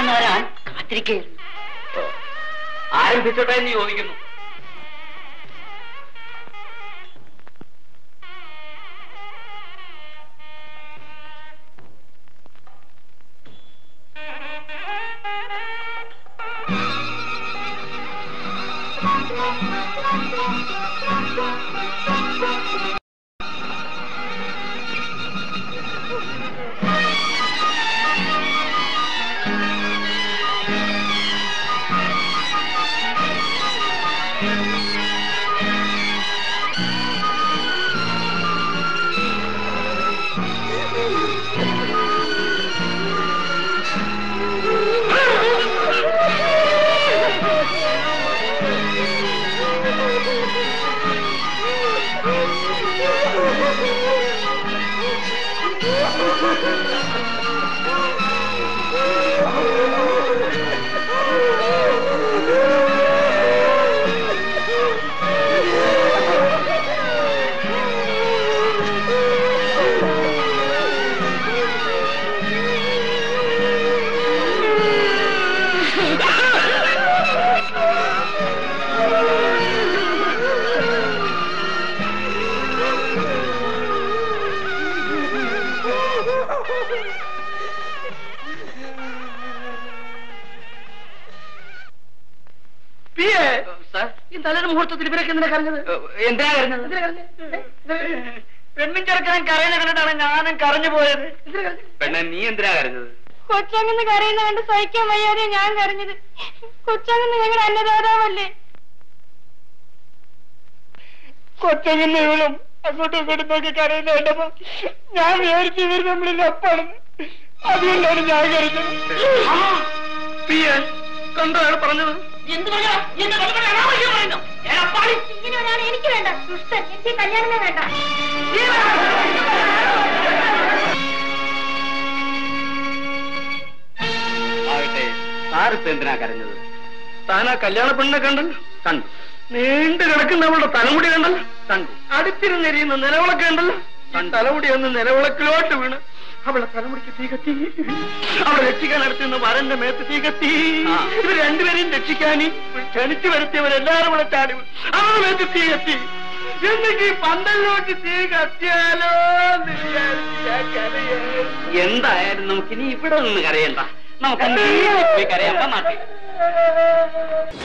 എന്ന് വരാൻ കാത്തിരിക്കുകയായിരുന്നു ആരംഭിച്ചോട്ടെ എന്ന് ചോദിക്കുന്നു ഈ നല്ലൊരു മുഹൂർത്തത്തിൽ ഇവരൊക്കെ എന്തിനാ കരഞ്ഞത് എന്തിനാ കരഞ്ഞത് എന്തിനാ കരഞ്ഞത് ഏ? പെണ്ണും ചെറുക്കനും കരയുന്ന കണ്ടിട്ടാണ് ഞാനും കരഞ്ഞു പോയത് എന്തിനാ കരഞ്ഞത് പെണ്ണെ നീ എന്തിനാ കരഞ്ഞത് കൊച്ചങ്ങനെ കരയുന്ന കണ്ട് സഹിക്കാൻ വയ്യാതെ ഞാൻ കരഞ്ഞത് കൊച്ചങ്ങനെ ഞങ്ങളുടെ അന്നദാതാവല്ലേ കൊച്ചങ്ങനെ ഇവളും അങ്ങോട്ടും ഇങ്ങോട്ടും നോക്കി കരയുന്ന കണ്ടപ്പോ ഞാൻ വിചാരിച്ചു ഇവർ നമ്മളിൽ അപ്പാണെന്ന് അതുകൊണ്ടാണ് ഞാൻ കരഞ്ഞത് കണ്ടോ അയാൾ പറഞ്ഞത് എന്ത് പറയാ എന്ത് കളിപ്പണി അനാവശ്യം പറയുന്നു ഏടാ പാടി ഇങ്ങനെ ഒരാൾ എനിക്ക് വേണ്ട ദുഷ്ടൻ എനിക്ക് ഈ കല്യാണമേ വേണ്ട ആകട്ടെ സാറിപ്പ എന്തിനാ കരഞ്ഞത് താനാ കല്യാണ പെണ്ണിനെ കണ്ടല്ലോ കണ്ടു നീണ്ടു കിടക്കുന്ന അവളുടെ തലമുടി കണ്ടല്ലോ കണ്ടു അടുത്തിരുന്നെരിയുന്ന നിലവിളക്ക് ഉണ്ടല്ലോ ഈ തലമുടി ഒന്ന് നിലവിളക്കിലോട്ട് വീണ് അവളെ തലമുടിക്ക് തീ കത്തി അവളെ രക്ഷിക്കാൻ നടത്തുന്ന വരന്റെ മേത്ത് തീ കത്തി ആ. ഇവർ രണ്ടുപേരെയും രക്ഷിക്കാൻ ക്ഷണിച്ചു വരുത്തിയവരെല്ലാരും കൂടെ ചാടി വീണു. അവളുടെ മേത്ത് തീ കത്തി എന്നിട്ട് ഈ പന്തലിലോട്ട് തീ കത്തിയാലോ എന്ന് വിചാരിച്ച് ഞാൻ കരയായിരുന്നു. എന്തായാലും നമുക്കിനി ഇവിടെ നിന്ന് കരയണ്ട നമുക്ക് പോയി കരയാൻ നാട്ടിൽ